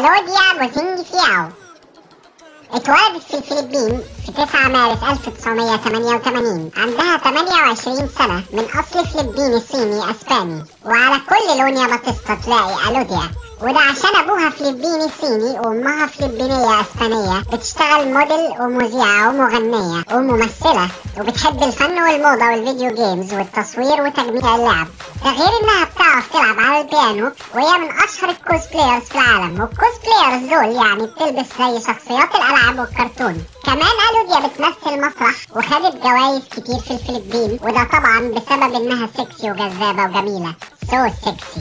كلوديا بوتينج فياو اتولدت في الفلبين في 9 مارس 1988 عندها 28 سنة من أصل فلبيني صيني أسباني وعلى كل لون يا بطسطة تلاقي ألوديا وده عشان ابوها فلبيني صيني وامها فلبينية اسبانية بتشتغل موديل ومذيعة ومغنية وممثلة وبتحب الفن والموضة والفيديو جيمز والتصوير وتجميع اللعب ده غير انها بتعرف تلعب على البيانو وهي من اشهر الكوز بلايرز في العالم والكوز بلايرز دول يعني بتلبس زي شخصيات الالعاب والكرتون كمان الوديا بتمثل مسرح وخدت جوائز كتير في الفلبين وده طبعا بسبب انها سكسي وجذابة وجميلة سو so سكسي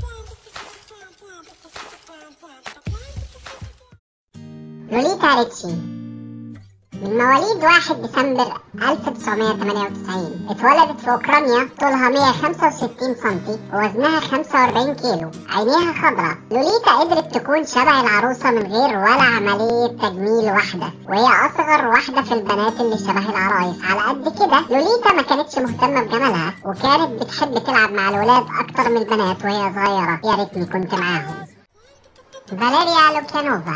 لوليتا ريتشي من مواليد 1 ديسمبر 1998 اتولدت في اوكرانيا طولها 165 سم ووزنها 45 كيلو عينيها خضراء لوليتا قدرت تكون شبه العروسة من غير ولا عملية تجميل واحدة وهي أصغر واحدة في البنات اللي شبه العرايس على قد كده لوليتا ما كانتش مهتمة بجمالها وكانت بتحب تلعب مع الولاد أكتر من البنات وهي صغيرة يا ريتني كنت معاهم فاليريا لوكيانوفا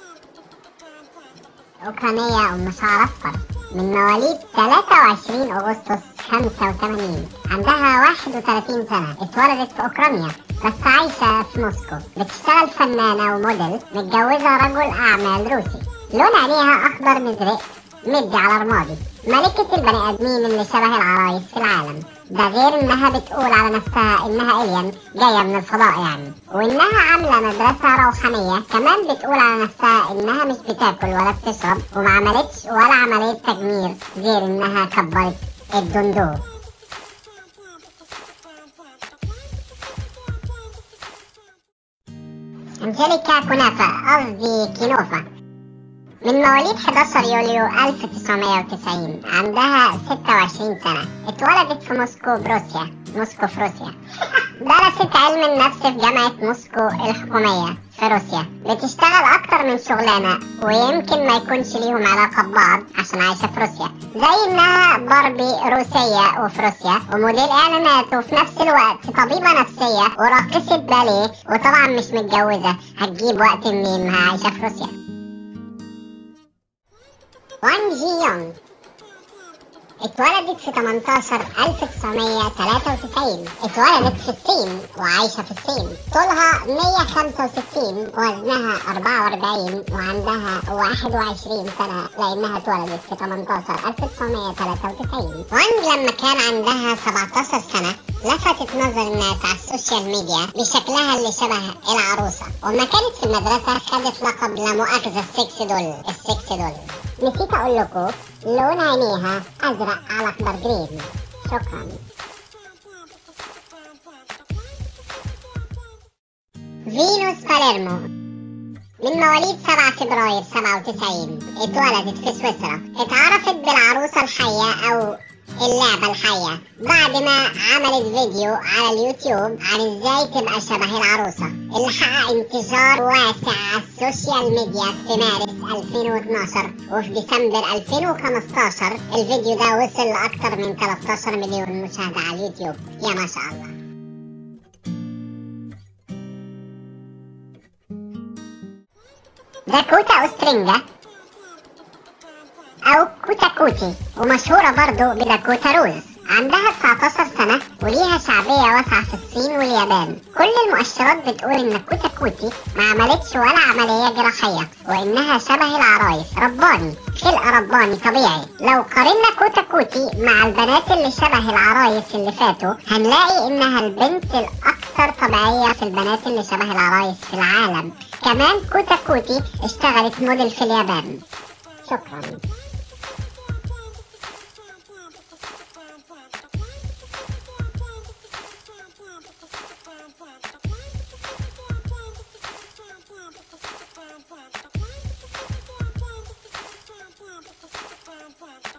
أوكرانية أم شعر أصفر من مواليد 23 أغسطس 85 عندها 31 سنة اتولدت في أوكرانيا بس عايشة في موسكو بتشتغل فنانة وموديل متجوزة رجل أعمال روسي لون عينيها أخضر مزرق مدي على رمادي ملكة البني آدمين اللي شبه العرايس في العالم ده غير انها بتقول على نفسها انها الين جاية من الفضاء يعني وانها عاملة مدرسة روحانية كمان بتقول على نفسها انها مش بتاكل ولا بتشرب وما عملتش ولا عملية تجميل غير انها كبرت الدندور أنجيليكا كنافة قصدي كينوفا من مواليد 11 يوليو 1990 عندها 26 سنة اتولدت في موسكو بروسيا موسكو في روسيا درست علم النفس في جامعة موسكو الحكومية في روسيا بتشتغل أكتر من شغلانة ويمكن ما يكونش ليهم علاقة ببعض عشان عايشة في روسيا زي إنها باربي روسية وفي روسيا وموديل إعلانات وفي نفس الوقت طبيبة نفسية وراقصة باليه وطبعا مش متجوزة هتجيب وقت منين ما عايشة في روسيا وان جي يونغ اتولدت في 18 1993 اتولدت في الصين وعايشة في الصين طولها 165 وزنها 44 وعندها 21 سنة لأنها اتولدت في 18 1993 وانج لما كان عندها 17 سنة لفتت نظر الناس على السوشيال ميديا بشكلها اللي شبه العروسة وما كانت في المدرسة خدت لقب لا مؤاخذة السكس دول السكس دول نسيت اقول لكم لون عينيها ازرق على اخضر جرين شكرا فينوس باليرمو من مواليد 7 فبراير 97 اتولدت في سويسرا اتعرفت بالعروسة الحية او اللعبة الحية بعد ما عملت فيديو على اليوتيوب عن ازاي تبقى شبه العروسة اللي حقق انتشار واسع على السوشيال ميديا في مارس 2012 وفي ديسمبر 2015 الفيديو ده وصل لأكثر من 13 مليون مشاهدة على اليوتيوب يا ما شاء الله داكوتا أوسترينجا أو كوتا كوتي ومشهورة برضو بداكوتا روز عندها 19 سنة وليها شعبية واسعة في الصين واليابان كل المؤشرات بتقول إن كوتا كوتي ما عملتش ولا عملية جراحية وإنها شبه العرايس رباني خلق رباني طبيعي لو قارنا كوتا كوتي مع البنات اللي شبه العرايس اللي فاتوا هنلاقي إنها البنت الأكثر طبيعية في البنات اللي شبه العرايس في العالم كمان كوتا كوتي اشتغلت موديل في اليابان شكرا Bye.